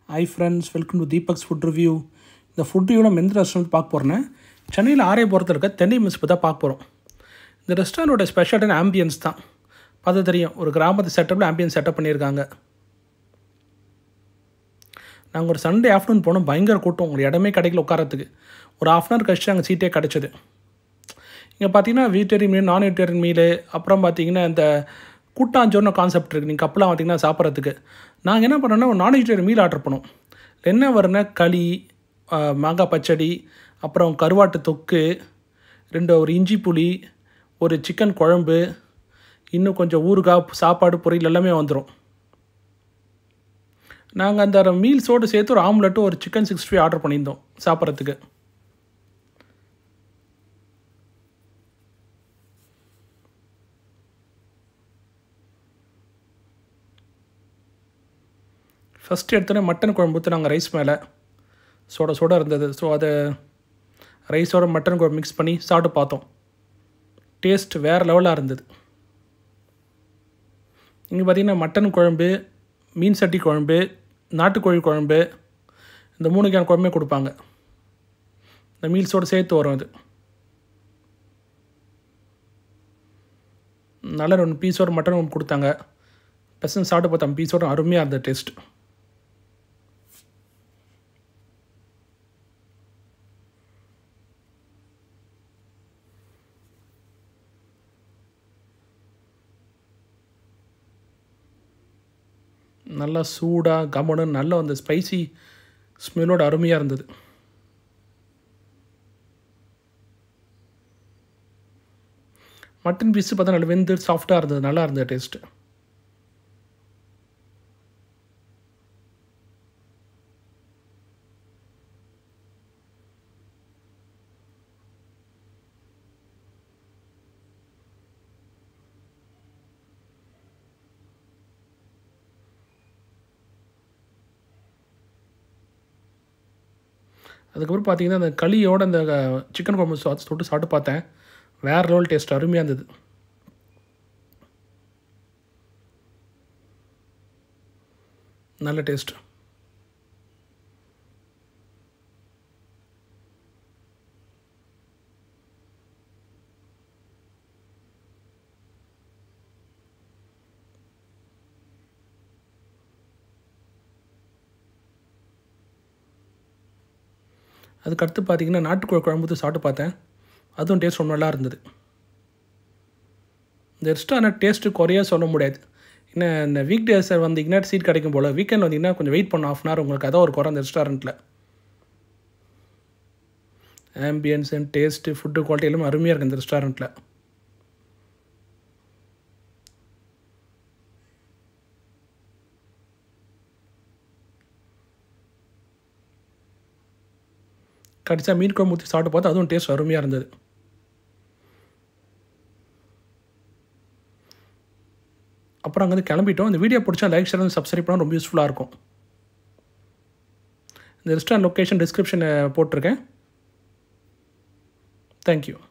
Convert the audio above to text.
high friends welcome to Deepak's food review இந்த food ரிவ்யூவில் நம்ம எந்த ரெஸ்டாரண்ட் பார்க்க போகிறேன்னா சென்னையில் ஆரியபுரத்தில் இருக்க தென்னை மிஸ் தான் பார்க்க போகிறோம் இந்த ரெஸ்டாரண்ட்டோட ஸ்பெஷாலிட்டியான ஆம்பியன்ஸ் தான் பார்த்தா தெரியும் ஒரு கிராமத்து செட்டப்பில் ஆம்பியன்ஸ் செட்டப் பண்ணியிருக்காங்க நாங்கள் ஒரு சண்டே ஆஃப்டர்நூன் போனோம் பயங்கர கூட்டம் ஒரு இடமே கிடைக்கல உட்காரத்துக்கு ஒரு ஆஃப் அன் ஹவர் கழிச்சு அங்கே சீட்டே கிடச்சிது இங்கே பார்த்தீங்கன்னா vegetarian meal non vegetarian meal அப்புறம் பார்த்தீங்கன்னா இந்த கூட்டாஞ்சோர்னு கான்செப்ட் இருக்குது நீங்கள் கப்பலாம் பார்த்தீங்கன்னா சாப்பிட்றதுக்கு நாங்கள் என்ன பண்ணோன்னா ஒரு நான் வெஜிடேரியன் மீல் ஆர்டர் பண்ணோம் என்ன வரும்னா களி ஆஹ், மாங்காய் பச்சடி அப்புறம் கருவாட்டு தொக்கு ரெண்டு ஒரு இஞ்சி புளி ஒரு சிக்கன் குழம்பு இன்னும் கொஞ்சம் ஊறுகாய் சாப்பாடு பொரியல் எல்லாமே வந்துடும் நாங்கள் அந்த மீல்ஸோடு சேர்த்து ஒரு ஆம்லெட்டும் ஒரு சிக்கன் சிக்ஸ்டி ஃபைவ் ஆர்டர் பண்ணியிருந்தோம் சாப்பிட்றதுக்கு ஃபஸ்ட்டு எடுத்தோன்னே மட்டன் குழம்பு ஊற்றி நாங்கள் ரைஸ் மேலே சோட சோட இருந்தது ஸோ அதை ரைஸோட மட்டன் குழம்பு மிக்ஸ் பண்ணி சாப்பிட்டு பார்த்தோம் டேஸ்ட் வேறு லெவலாக இருந்தது இங்கே பார்த்தீங்கன்னா மட்டன் குழம்பு மீன் சட்டி குழம்பு நாட்டுக்கோழி குழம்பு இந்த மூணு கேன் குழம்பே கொடுப்பாங்க இந்த மீல்ஸோடு சேர்த்து வரும் இது நல்ல ரெண்டு பீஸோட மட்டன் ஒன்று கொடுத்தாங்க பசங்க சாப்பிட்டு பார்த்தோம் பீஸோட அருமையாக இருந்தது டேஸ்ட் நல்லா சூடாக கமனு நல்ல அந்த ஸ்பைசி ஸ்மெல்லோட அருமையாக இருந்தது மட்டன் பீஸு பார்த்தா நல்லா வெந்து சாஃப்டாக இருந்தது நல்லா இருந்தது டேஸ்ட்டு அதுக்கப்புறம் பார்த்தீங்கன்னா அந்த களியோட அந்த சிக்கன் குழம்பு சாஸ் தொட்டு சாப்பிட்டு பார்த்தேன் வேறு லெவல் டேஸ்ட் அருமையாக இருந்தது நல்ல டேஸ்ட் அதுக்கடுத்து பார்த்தீங்கன்னா நாட்டுக்கோழி குழம்பு ஊற்றி சாப்பிட்டு பார்த்தேன் அதுவும் டேஸ்ட் ரொம்ப நல்லா இருந்தது இந்த ரெஸ்டாரண்ட் டேஸ்ட்டு குறைய சொல்ல முடியாது இன்னும் இந்த வீக் டேஸ் வந்தீங்கன்னா சீட் கிடைக்கும் போல் வீக்கெண்ட் வந்தீங்கன்னா கொஞ்சம் வெயிட் பண்ண ஆஃப் அன் ஹவர் உங்களுக்கு அதான் ஒரு குறை அந்த ரெஸ்டாரண்ட்டில் ambience and taste food quality எல்லாமே அருமையாக இருக்குது இந்த ரெஸ்டாரண்ட்டில் கடிச்சா மீன் குழம்பு ஊற்றி சாப்பிட்டு பார்த்தா அதுவும் டேஸ்ட் அருமையாக இருந்தது அப்புறம் அங்கேருந்து கிளம்பிட்டோம் இந்த வீடியோ பிடிச்சா லைக் ஷேர் சப்ஸ்கிரைப் பண்ணால் ரொம்ப யூஸ்ஃபுல்லாக இருக்கும் இந்த ரெஸ்டாரண்ட் லொக்கேஷன் டிஸ்கிரிப்ஷனை போட்டிருக்கேன் தேங்க்யூ